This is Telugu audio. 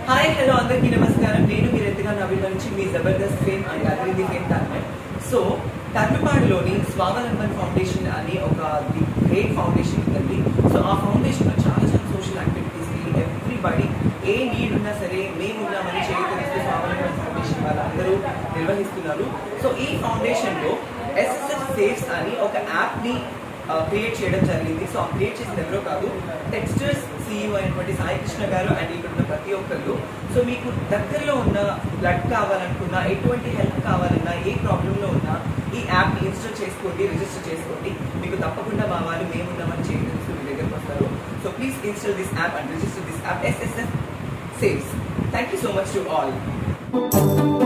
హాయ్ హలో అందరికీ నమస్కారం నేను మీరు ఎంతగా నవీన్ నుంచి మీ జబర్దస్త్ ఫేమ్ అండ్ అభివృద్ధి ఫేమ్ టాలెంట్ సో తర్లుపాడులోని స్వావలంబన్ ఫౌండేషన్ అని ఒక గ్రేట్ ఫౌండేషన్ ఉందండి సో ఆ ఫౌండేషన్ లో చాలా చాలా సోషల్ యాక్టివిటీస్ కి ఎవ్రీబడి ఏ నీడ్ ఉన్నా సరే మేము ఉన్నామని చేయుతనిస్తూ స్వావలంబన్ ఫౌండేషన్ వాళ్ళందరూ నిర్వహిస్తున్నారు సో ఈ ఫౌండేషన్ లో ఎస్ఎస్ఎఫ్ సేఫ్స్ అని ఒక యాప్ ని క్రియేట్ చేయడం జరిగింది సో ఆ క్రియేట్ చేసింది ఎవరో కాదు టెక్స్టర్స్ సీఈఓ అయినటువంటి సాయి కృష్ణ గారు అండ్ ఇక్కడ ఉన్న ప్రతి ఒక్కరు సో మీకు దగ్గరలో ఉన్న బ్లడ్ కావాలనుకున్నా ఎటువంటి హెల్ప్ కావాలన్నా ఏ ప్రాబ్లంలో ఉన్నా ఈ యాప్ ఇన్స్టాల్ చేసుకోండి రిజిస్టర్ చేసుకోండి మీకు తప్పకుండా మా వాళ్ళు మేమున్నామని చేయడం మీ దగ్గరకు వస్తారు so please install this app and register this app SSF saves thank you so much to all